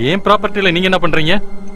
ஏன் ப்ராப்பர்ட்டில நீங்க என்ன பண்றீங்க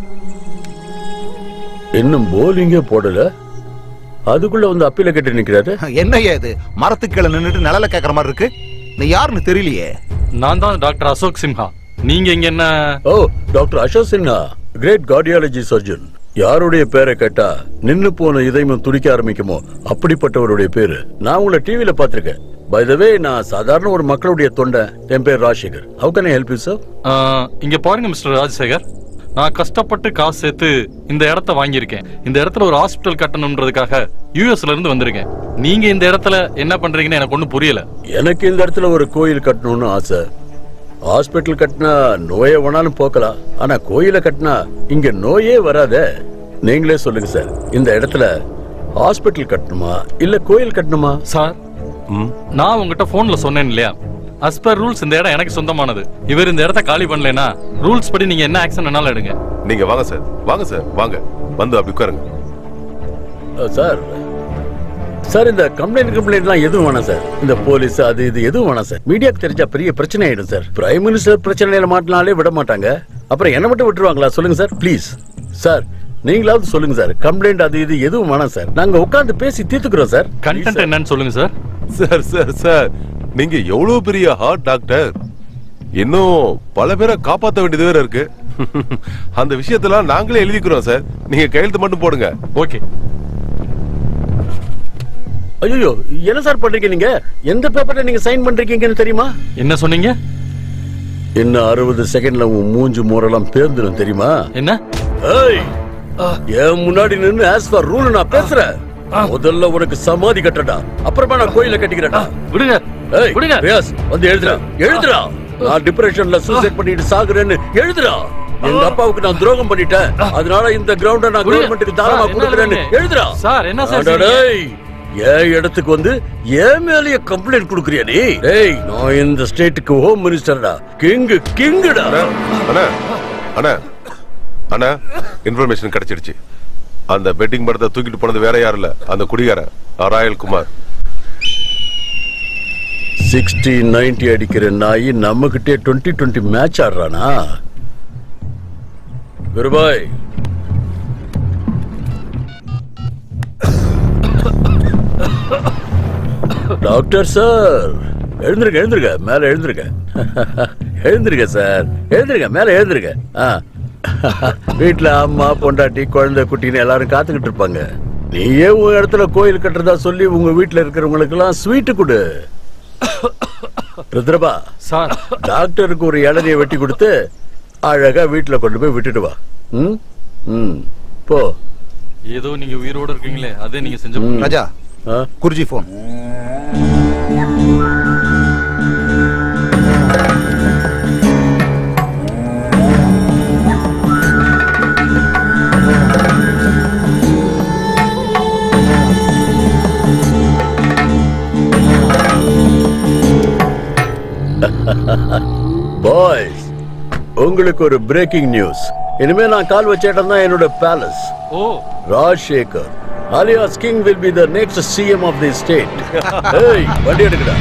இன்னும் போலிங்கே போடல அதுக்குள்ள வந்து அப்பீல கட்டி நிக்கிறாரு என்னய்யா இது மரத்துக்கு கீழே நின்னுட்டு நிழல கேக்குற மாதிரி இருக்கு நீ யாருன்னு தெரியலையே நான் தான் டாக்டர் அசோக் சிம்ஹா நீங்க இங்க என்ன ஓ doctor Ashok Sinha great cardiology surgeon யாருடைய பேரை கேட்டா நின்னு போன இதயமும் துடிக்க ஆரம்பிக்குமோ அப்படிப்பட்டவருடைய பேரு நான் உங்களை டிவில பாத்திருக்கேன் பை த வே நான் சாதாரண ஒரு மக்களுடைய தொண்டை என் பேர் Rajasekhar how can I help you sir ஆ, இங்க பாருங்க மிஸ்டர் ராஜசேகர் நான் கஷ்டப்பட்டு காசு சேர்த்து இந்த இடத்த வாங்கியிருக்கேன் இந்த இடத்துல ஒரு ஹாஸ்பிட்டல் கட்டணும்ன்றதுக்காக யூஎஸ்ல இருந்து வந்திருக்கேன் நீங்க இந்த இடத்துல என்ன பண்றீங்கன்னு எனக்கு ஒண்ணும் புரியல எனக்கு இந்த இடத்துல ஒரு கோயில் கட்டணும்னு ஆசை ஹாஸ்பிட்டல் கட்டினா நோயை வேணாலும் போக்கலாம் ஆனா கோயிலை கட்டினா இங்க நோயே வராதே நீங்களே சொல்லுங்க சார் இந்த இடத்துல ஹாஸ்பிட்டல் கட்டணுமா இல்ல கோயில் கட்டணுமா சார் நான் உங்ககிட்ட போன்ல சொன்னேன் இல்லையா as per ரூல்ஸ் இந்த இடம் எனக்கு சொந்தமானது இவர் இந்த இடத்த காலி பண்ணலைன்னா ரூல்ஸ் படி நீங்க என்ன ஆக்ஷன் வேணாலும் எடுங்க நீங்க வாங்க சார் வாங்க சார் வாங்க வந்து அப்படி உட்காருங்க அஹ், சார் சார் இந்த கம்ப்ளைண்ட் கம்ப்ளைண்ட்லாம் எதுவும் வேணாம் சார் இந்த போலீஸ் அது இது எதுவும் வேணாம் சார் மீடியாக்கு தெரிஞ்சா பெரிய பிரச்சனை ஆயிடும் சார் பிரைம் மினிஸ்டர் பிரச்சனையில மாட்டினாலே விட மாட்டாங்க அப்புறம் என்ன மட்டும் விட்டுருவாங்களா சொல்லுங்க சார் ப்ளீஸ் சார் நீங்களாவது சொல்லுங்க சார் கம்ப்ளைண்ட் அது இது எதுவும் வேணாம் சார் நாங்க உட்கார்ந்து பேசி தீர்த்துக்கிறோம் சார் கண்டென்ட் என்னன்னு சொல்லுங்க சார் சார் சார் சார் நீங்க எவ்வளவு பெரிய ஹார்ட் டாக்டர் இன்னும் பல பேரை காப்பாத்த வேண்டியது வேற இருக்கு அந்த விஷயத்தெல்லாம் நாங்களே எழுதிக்கிறோம் சார் நீங்க கையெழுத்து மட்டும் போடுங்க ஓகே ஐயோ என்ன சார் பண்றீங்க நீங்க எந்த பேப்பர்ல நீங்க சைன் பண்றீங்கன்னு தெரியுமா என்ன சொன்னீங்க இன்னும் அறுபது செகண்ட்ல உன் மூஞ்சு மூரெல்லாம் பேர்ந்துடும் தெரியுமா என்ன ஏய் என் முன்னாடி நின்னு ஆஸ் ஃபார் ரூல் நான் பேசுறேன் முதல்ல உனக்கு சமாதி கட்டடா அப்புறமா நான் கோயில கட்டிக்கிறேன்டா விடுங்க ஏய் விடுங்க. ரியாஸ் வந்து எழுதுடா எழுதுடா நான் டிப்ரெஷன்ல சூசைட் பண்ணிட்டு சாகுறேன்னு எழுதுடா எங்க அப்பாவுக்கு நான் துரோகம் பண்ணிட்டேன் அதனால இந்த கிரவுண்ட நான் விடுங்க. கவர்மெண்ட்டுக்கு தாராளமா சார், என்ன கொடுக்குறேன்னு எழுதுறீங்க? எழுதுடா சார், என்ன சார் அட டேய், என் இடத்துக்கு வந்து என் மேலயே கம்ப்ளைண்ட் கொடுக்குறியா நீ டேய் நான் இந்த ஸ்டேட்டுக்கு ஹோம் மினிஸ்டர்டா கிங் கிங்குடா அண்ணா அண்ணா அண்ணா இன்ஃபர்மேஷன் கிடைச்சிடுச்சு அந்த பெட்டிங் படத்தை தூக்கிட்டு போனது வேற யாரும் இல்ல அந்த குடிகாரன் ராயல் குமார் சிக்ஸ்டி நைன்டி அடிக்கிற நாய் நம்ம கிட்டே டுவெண்ட்டி டுவெண்ட்டி மேட்ச் ஆடுறானா குருபாய் டாக்டர் சார் எழுந்திருக்க எழுந்திருக்க மேல எழுந்திருக்க எழுந்திருக்க சார் எழுந்திருக்க மேல எழுந்திருக்க ஆ. வீட்ல அம்மா பொண்டாட்டி குழந்தை குட்டின்னு எல்லாரும் காத்துக்கிட்டு இருப்பாங்க நீயே உன் இடத்துல கோயில் கட்டுறதா சொல்லி உங்க வீட்ல இருக்கிறவங்களுக்கு எல்லாம் ஸ்வீட்டு கொடு ருத்ரபா சார் டாக்டருக்கு ஒரு இளநியை வெட்டி கொடுத்து அழகா வீட்டுல கொண்டு போய் விட்டுட்டு வா ம் ம் போ ஏதோ நீங்க உயிரோட இருக்கீங்களே அதே நீங்க செஞ்ச ம். ராஜா ஆ? குருஜி போன் பாய்ஸ் உங்களுக்கு ஒரு பிரேக்கிங் நியூஸ் இனிமே நான் கால் வச்ச இடம் தான் என்னோட பேலஸ் ஓ Rajsekhar alias king will be the next CM of the state ஏய் வண்டி எடுக்கடா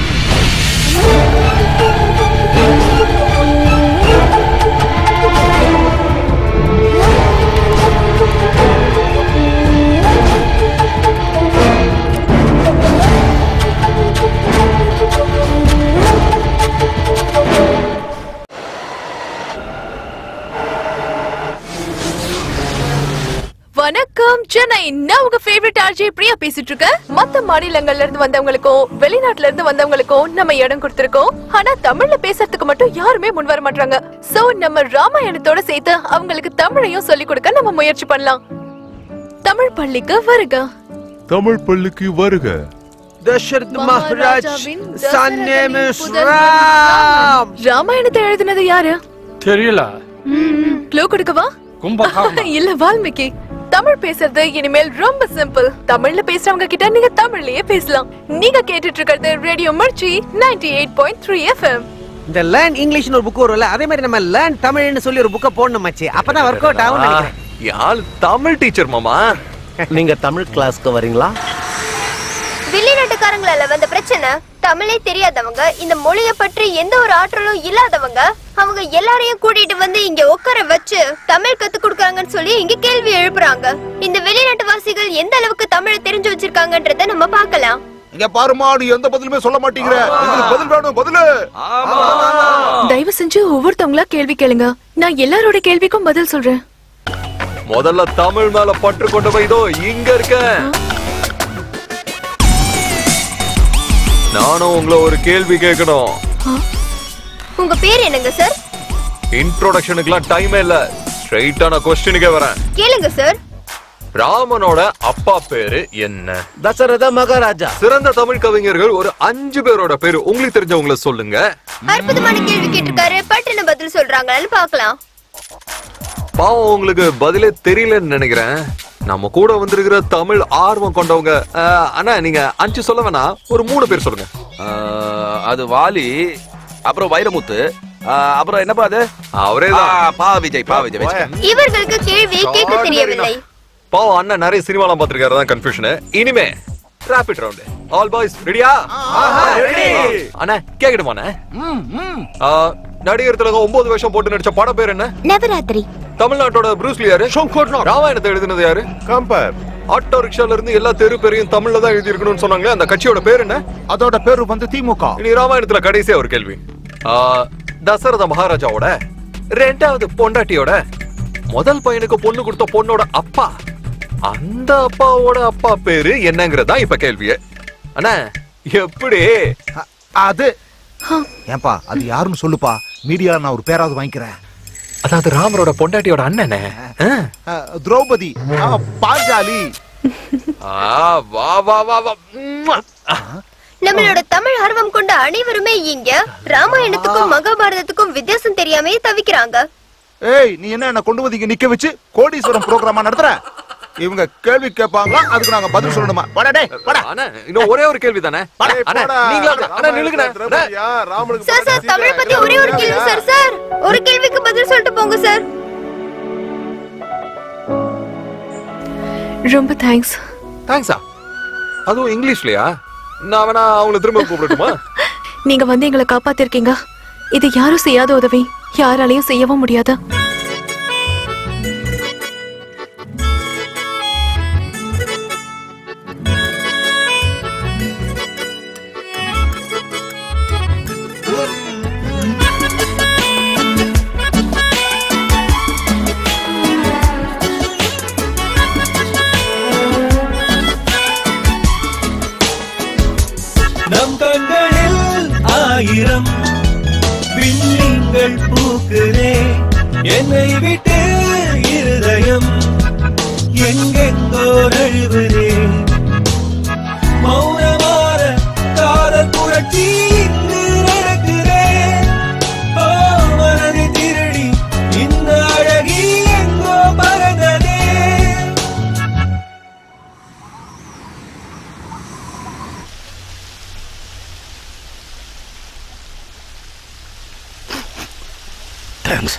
வணக்கம் சென்னை நான் உங்க ஃபேவரட் ஆர்ஜே பிரியா பேசிட்டு இருக்கேன் மத்த மாநிலங்கள்ல இருந்து வந்தவங்களுக்கும் வெளிநாட்டுல இருந்து வந்தவங்களுக்கும் நம்ம இடம் கொடுத்திருக்கோம் ஆனா தமிழ்ல பேசுறதுக்கு மட்டும் யாருமே முன் வர மாட்டாங்க சோ நம்ம ராமாயணத்தோட சேர்த்து அவங்களுக்கு தமிழையும் சொல்லி கொடுக்க நம்ம முயற்சி பண்ணலாம் தமிழ் பள்ளிக்கு வருக தமிழ் பள்ளிக்கு வருக தசரத் மகாராஜாவின் மகாராஜ் son name is புதல்வன் Ram. ராமாயணத்தை எழுதினது யாரு தெரியல க்ளூ கொடுக்கவா கும்பகர்ணா இல்ல வால்மீகி தமிழ் பேசுறது இனிமேல் ரொம்ப சிம்பிள் தமிழ்ல பேசுறவங்க கிட்ட நீங்க தமிழ்லயே பேசலாம் நீங்க கேட்டுட்டு இருக்கிறது radio Mirchi 98.3 eight point three FM இந்த லேர்ன் இங்கிலீஷ்னு ஒரு புக் வரும்ல அதே மாதிரி நம்ம லேர்ன் தமிழ்னு சொல்லி ஒரு புக்கை போடணும் மச்சி அப்பதான் ஒர்க் அவுட் ஆகும் நினைக்கிறேன் யாழ் தமிழ் டீச்சர் மாமா நீங்க தமிழ் கிளாஸ்க்கு வரீங்களா வில்லியனோட வெளிநாட்டுக்காரங்களால வந்த பிரச்சனை தமிழே தெரியாதவங்க இந்த மொழிய பற்றி எந்த ஒரு ஆற்றலும் இல்லாதவங்க அவங்க எல்லாரையும் கூட்டிட்டு வந்து இங்க உட்கார வச்சு தமிழ் கத்து கொடுக்கறாங்கன்னு சொல்லி இங்க கேள்வி எழுப்புறாங்க இந்த வெளிநாட்டு வாசிகள் எந்த அளவுக்கு தமிழை தெரிஞ்சு வச்சிருக்காங்கன்றத நம்ம பார்க்கலாம் இங்க பாருமா நீ எந்த பதிலுமே சொல்ல மாட்டேங்கிற எங்களுக்கு பதில் வேணும் பதிலு தயவு செஞ்சு ஒவ்வொருத்தவங்களா கேள்வி கேளுங்க நான் எல்லாரோட கேள்விக்கும் பதில் சொல்றேன் முதல்ல தமிழ் மேல பற்று கொண்டு போய் இதோ இங்க இருக்கேன் நானும் உங்களை ஒரு கேள்வி கேட்கணும் உங்க பேர் என்னங்க சார் இன்ட்ரோடக்ஷனுக்குலாம் டைமே இல்ல ஸ்ட்ரைட்டான கொஸ்டினுக்கே வரேன் கேளுங்க சார் ராமனோட அப்பா பேரு என்ன தசரத மகாராஜா சிறந்த தமிழ் கவிஞர்கள் ஒரு அஞ்சு பேரோட பேரு உங்களுக்கு தெரிஞ்சவங்கள சொல்லுங்க அற்புதமான கேள்வி கேட்டிருக்காரு பட்டுன்னு பதில் சொல்றாங்களான்னு பார்க்கலாம் பாவம் உங்களுக்கு பதிலே தெரியலன்னு நினைக்கிறேன் நம்ம கூட வந்திருக்கிற தமிழ் ஆர்வம் கொண்டவங்க அஹ், அண்ணா நீங்க அஞ்சு சொல்ல வேணாம் ஒரு மூணு பேர் சொல்லுங்க ஆஹ், அது வாலி அப்புறம் வைரமுத்து ஆஹ், அப்புறம் என்னப்பா அது அவரே ஆ, பா விஜய் பா விஜய் வச்சுக்க. இவர்களுக்கு கேள்வி கேட்க தெரியவில்லை பாவம் அண்ணன் நிறைய சினிமாலாம் பார்த்திருக்காரு தான் கன்ஃபியூஷன் இனிமே ராபிட் ரவுண்ட் ஆல் பாய்ஸ் ரெடியா அண்ணா கேக்கட்டுமா அண்ணா ஆ, நடிகர் திலகம் ஒன்பது வருஷம் போட்டு நடிச்ச படம் பேர் என்ன நவராத்திரி தமிழ்நாட்டோட ப்ரூஸ்லி யாரு ராமாயணத்தை எழுதினது யாரு கம்பேர் ஆட்டோ ரிக்ஷால இருந்து எல்லா தெரு பேரையும் தமிழ்ல தான் எழுதி இருக்கணும்னு சொன்னாங்களே அந்த கட்சியோட பேர் என்ன அதோட பேரு வந்து திமுக இனி ராமாயணத்துல கடைசியா ஒரு கேள்வி ஆ, தசரத மகாராஜாவோட ரெண்டாவது பொண்டாட்டியோட முதல் பையனுக்கு பொண்ணு கொடுத்த பொண்ணோட அப்பா அந்த அப்பாவோட அப்பா பேரு என்னங்கறதா இப்ப கேள்வியே அண்ணா எப்படி அ- அது ஏன்பா அது யாருன்னு சொல்லுப்பா மீடியால நான் ஒரு பேராவது வாங்கிக்கிறேன் அதாவது ராமரோட பொண்டாட்டியோட அண்ணனே ஆ. அ, திரௌபதி ஆ, பாஞ்சாலி ஆ, வா வா வா வா உம்மா. நம்மளோட தமிழ் ஆர்வம் கொண்ட அனைவருமே இங்க ராமாயணத்துக்கும் மகாபாரதத்துக்கும் வித்தியாசம் தெரியாமே தவிக்கிறாங்க ஏய் நீ என்ன என்ன கொண்டு வந்து இங்க நிக்க வச்சு கோடீஸ்வரம் ப்ரோக்ராமா நடத்துற இவங்க கேள்வி கேட்பாங்க அதுக்கு நாங்க பதில் சொல்லணுமா வாடா டேய் வாடா அண்ணா இன்னும் ஒரே ஒரு கேள்வி தானே அண்ணா நீங்களா அண்ணா நில்லுங்கண்ணா அண்ணா. திரௌபதியா, ராமனுக்கு சார் சார் பிறந்த தமிழை சீதை பத்தி ஒரே ஒரு கேள்வி சார் சார் ஒரு கேள்விக்கு பதில் சொல்லிட்டு போங்க சார் ரொம்ப தேங்க்ஸ் தேங்க்ஸா அதுவும் இங்கிலீஷ்லயா நான் வேணா அவங்கள திரும்ப கூப்பிடட்டுமா நீங்க வந்து எங்களை காப்பாத்திருக்கீங்க இது யாரும் செய்யாத உதவி யாராலையும் செய்யவும் முடியாது நம் கண்களில் ஆயிரம் விண்மீன்கள் பூக்குதே என்னை விட்டு இருதயம் எங்கெங்கோ நழுவுதே மௌனமான காதல் புரட்சி இங்கு நடக்குதே ஓ மனதை திருடி இந்த அழகி எங்கோ பறந்ததே தேங்க்ஸ்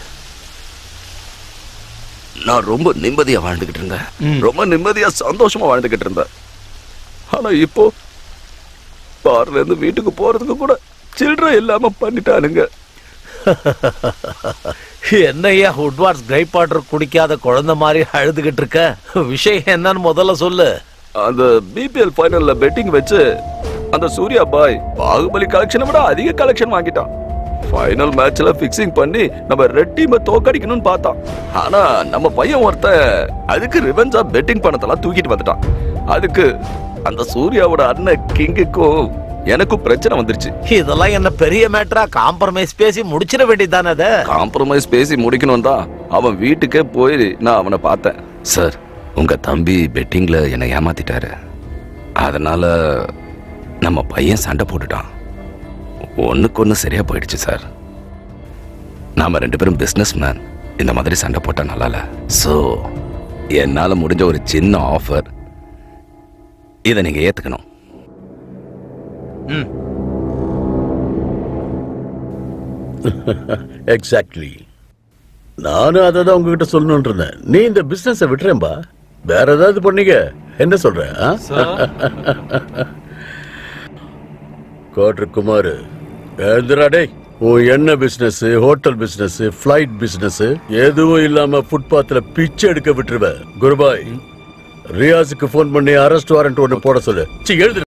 நான் ரொம்ப நிம்மதியா வாழ்ந்துகிட்டு இருந்தேன் ரொம்ப நிம்மதியா சந்தோஷமா வாழ்ந்துகிட்டு இருந்தேன் ஆனா இப்போ பார்ல இருந்து வீட்டுக்கு போறதுக்கு கூட சில்லறை இல்லாம பண்ணிட்டானுங்க என்னய்யா உட்வார்ட்ஸ் கிரைப் வாட்டர் குடிக்காத குழந்தை மாதிரி அழுதுகிட்டு இருக்க விஷயம் என்னன்னு முதல்ல சொல்லு அந்த பிபிஎல் ஃபைனல்ல பெட்டிங் வச்சு அந்த சூர்யா பாய் பாகுபலி கலெக்ஷனை விட அதிக கலெக்ஷன் வாங்கிட்டான் ஃபைனல் மேட்ச்ல ஃபிக்ஸிங் பண்ணி நம்ம ரெட் டீமை தோக்கடிக்கணும்னு பார்த்தான் ஆனா நம்ம பையன் ஒருத்தன் அதுக்கு ரிவெஞ்சா பெட்டிங் பணத்தெல்லாம் தூக்கிட்டு வந்துட்டான் அதுக்கு அந்த சூர்யாவோட அண்ணன் கிங்குக்கும் எனக்கும் பிரச்சனை வந்துருச்சு இதெல்லாம் என்ன பெரிய மேட்டரா காம்ப்ரமைஸ் பேசி முடிச்சிட வேண்டியதானே அதை காம்ப்ரமைஸ் பேசி முடிக்கணும் தான் அவன் வீட்டுக்கே போய் நான் அவனை பார்த்தேன் சார் உங்க தம்பி பெட்டிங்ல என்னை ஏமாத்திட்டாரு அதனால நம்ம பையன் சண்டை போட்டுட்டான் ஒண்ணுக்கு ஒன்று சரியா போயிடுச்சு சார் நாம ரெண்டு பேரும் பிஸ்னஸ் மேன் இந்த மாதிரி சண்டை போட்டா நல்லா இல்ல ஸோ என்னால முடிஞ்ச ஒரு சின்ன ஆஃபர் இதை நீங்க ஏத்துக்கணும் எக்ஸாக்ட்லி நானும் அதை தான் உங்ககிட்ட சொல்லணும்னு இருந்தேன் நீ இந்த பிசினஸை விட்டுறேன்பா வேற ஏதாவது பண்ணீங்க என்ன சொல்ற ஆ? கோட்ரு குமார் ஏந்திரா டேய் உன் என்ன business hotel business flight business எதுவும் இல்லாம ஃபுட்பாத்ல பிச்சை எடுக்க விட்டுருவ குருபாய் ரியாஸுக்கு ஃபோன் பண்ணி அரெஸ்ட் வாரண்ட் ஒன்னு போட சொல்லு சி எழுது